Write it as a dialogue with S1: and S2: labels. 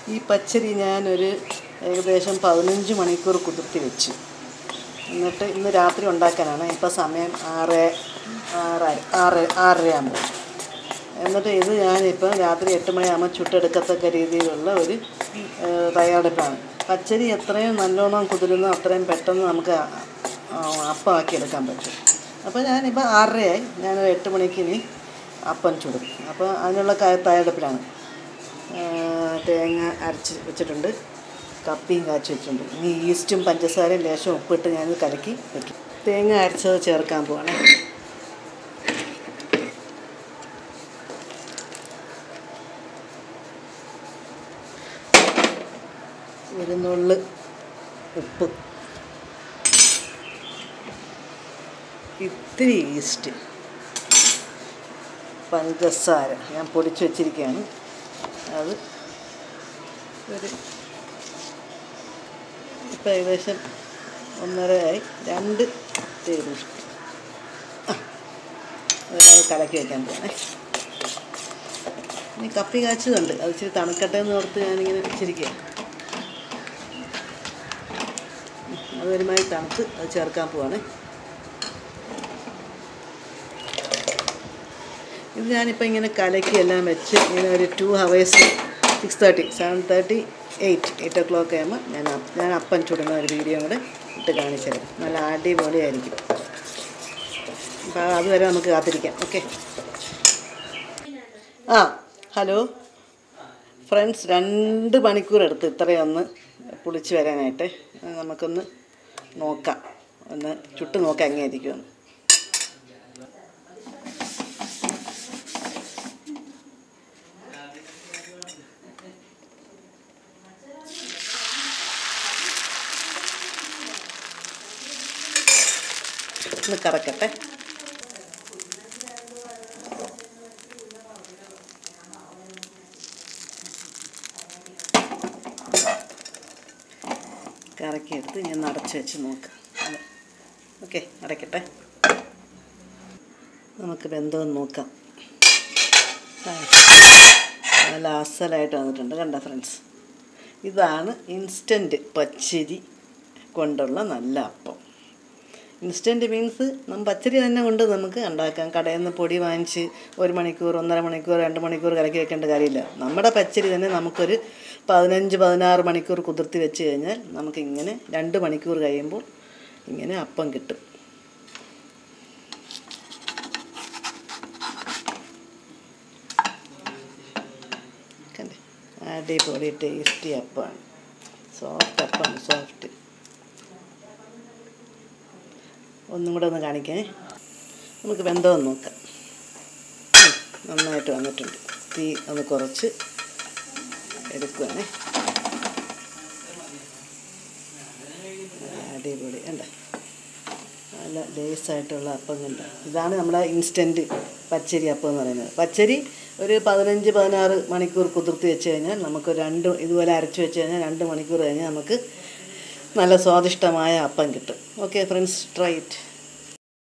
S1: ഈ പച്ചരി ഞാനൊരു ഏകദേശം പതിനഞ്ച് മണിക്കൂർ കുതിർത്തി വെച്ചു എന്നിട്ട് ഇന്ന് രാത്രി ഉണ്ടാക്കാനാണ് ഇപ്പോൾ സമയം ആറ് ആറ് ആറ് ആറര ആകുമ്പോൾ എന്നിട്ട് ഇത് ഞാനിപ്പോൾ രാത്രി എട്ട് മണിയാകുമ്പോൾ ചുട്ടെടുക്കത്തക്ക രീതിയിലുള്ള ഒരു ഏഹ്, തയ്യാറെടുപ്പാണ് പച്ചരി എത്രയും നല്ലോണം കുതിരുന്നോ അത്രയും പെട്ടെന്ന് നമുക്ക് ആ- ആ, അപ്പമാക്കി എടുക്കാൻ പറ്റും അപ്പോൾ ഞാനിപ്പോൾ ആറരയായി ഞാൻ എട്ട് മണിക്ക് ഇനി അപ്പം ചുടും അപ്പോൾ അതിനുള്ള ക- തയ്യാറെടുപ്പിലാണ് ഏഹ്, തേങ്ങ അരച്ച് വെച്ചിട്ടുണ്ട് കപ്പിയും കാച്ചി വെച്ചിട്ടുണ്ട് ഇനി ഈസ്റ്റും പഞ്ചസാരയും ലേശം ഉപ്പിട്ട് ഞാൻ കലക്കി വെക്കും തേങ്ങ അരച്ചത് ചേർക്കാൻ പോവാണേ ഒരു നുള്ള് ഉപ്പ് ഇത്തിരി ഈസ്റ്റ് പഞ്ചസാര ഞാൻ പൊടിച്ച് വെച്ചിരിക്കുകയാണ് അത് ഒരു ഇപ്പം ഏകദേശം ഒന്നരയായി രണ്ട് ടേബിൾ സ്പൂൺ അത് കലക്കി വയ്ക്കാൻ പോകണേ ഇനി കപ്പി കാച്ചതുണ്ട് അത് ഇച്ചിരി തണുക്കട്ടെ എന്ന് ഓർത്ത് ഞാനിങ്ങനെ വെച്ചിരിക്കുക അത് ഒരുമാതിരി തണുത്ത് അത് ചേർക്കാൻ പോവാണ് ഇത് ഞാനിപ്പോൾ ഇങ്ങനെ കലക്കി എല്ലാം വെച്ച് ഇങ്ങനെ ഒരു two hours six thirty seven thirty eight eight o'clock ആകുമ്പോൾ ഞാൻ അപ്പ- ഞാൻ അപ്പം ചുടുന്ന ഒരു വീഡിയോ കൂടെ ഇട്ട് കാണിച്ചു തരാം നല്ല അടിപൊളിയായിരിക്കും അപ്പോൾ അതുവരെ നമുക്ക് കാത്തിരിക്കാം ഓക്കെ ആ ഹലോ ഫ്രണ്ട്സ് രണ്ട് മണിക്കൂർ എടുത്ത് ഇത്രയൊന്ന് പുളിച്ച് വരാനായിട്ട് അത് നമുക്കൊന്ന് നോക്കാം ഒന്ന് ചുട്ട് നോക്കാം എങ്ങനെയായിരിക്കുമെന്ന് ഒന്ന് കറക്കട്ടെ കറക്കിയെടുത്ത് ഞാൻ അടച്ച് വെച്ച് നോക്കാം ഓക്കെ അടയ്ക്കട്ടെ നമുക്ക് ബന്ധം നോക്കാം ആ, നല്ല അസലായിട്ട് വന്നിട്ടുണ്ട് കണ്ട ഫ്രണ്ട്സ് ഇതാണ് ഇൻസ്റ്റൻറ്റ് പച്ചരി കൊണ്ടുള്ള നല്ല അപ്പം ഇൻസ്റ്റൻറ്റ് മീൻസ് നമ്മൾ പച്ചരി തന്നെ കൊണ്ട് നമുക്ക് ഉണ്ടാക്കാം കടയിൽ നിന്ന് പൊടി വാങ്ങിച്ച് ഒരു മണിക്കൂർ ഒന്നര മണിക്കൂർ രണ്ട് മണിക്കൂർ കലക്കി വെക്കേണ്ട കാര്യമില്ല നമ്മുടെ പച്ചരി തന്നെ നമുക്കൊരു പതിനഞ്ച് പതിനാറ് മണിക്കൂർ കുതിർത്തി വെച്ച് കഴിഞ്ഞാൽ നമുക്കിങ്ങനെ രണ്ട് മണിക്കൂർ കഴിയുമ്പോൾ ഇങ്ങനെ അപ്പം കിട്ടും കണ്ടേ അടിപൊളി ടേസ്റ്റി അപ്പമാണ് സോഫ്റ്റ് അപ്പമാണ് സോഫ്റ്റ് ഒന്നും കൂടെ ഒന്ന് കാണിക്കേ നമുക്ക് ബന്ധം നോക്കാം ഉം, നന്നായിട്ട് വന്നിട്ടുണ്ട് തീ ഒന്ന് കുറച്ച് എടുക്കുവാണേ അടിപൊളി കണ്ട നല്ല ലേസായിട്ടുള്ള അപ്പം കണ്ട ഇതാണ് നമ്മുടെ ഇൻസ്റ്റൻറ്റ് പച്ചരി അപ്പം എന്ന് പറയുന്നത് പച്ചരി ഒരു പതിനഞ്ച് പതിനാറ് മണിക്കൂർ കുതിർത്തി വെച്ച് കഴിഞ്ഞാൽ നമുക്ക് രണ്ട് ഇതുപോലെ അരച്ച് വെച്ച് കഴിഞ്ഞാൽ രണ്ട് മണിക്കൂർ കഴിഞ്ഞാൽ നമുക്ക് നല്ല സ്വാദിഷ്ടമായ അപ്പം കിട്ടും ഓക്കെ ഫ്രണ്ട്സ് ട്രൈ ഇറ്റ്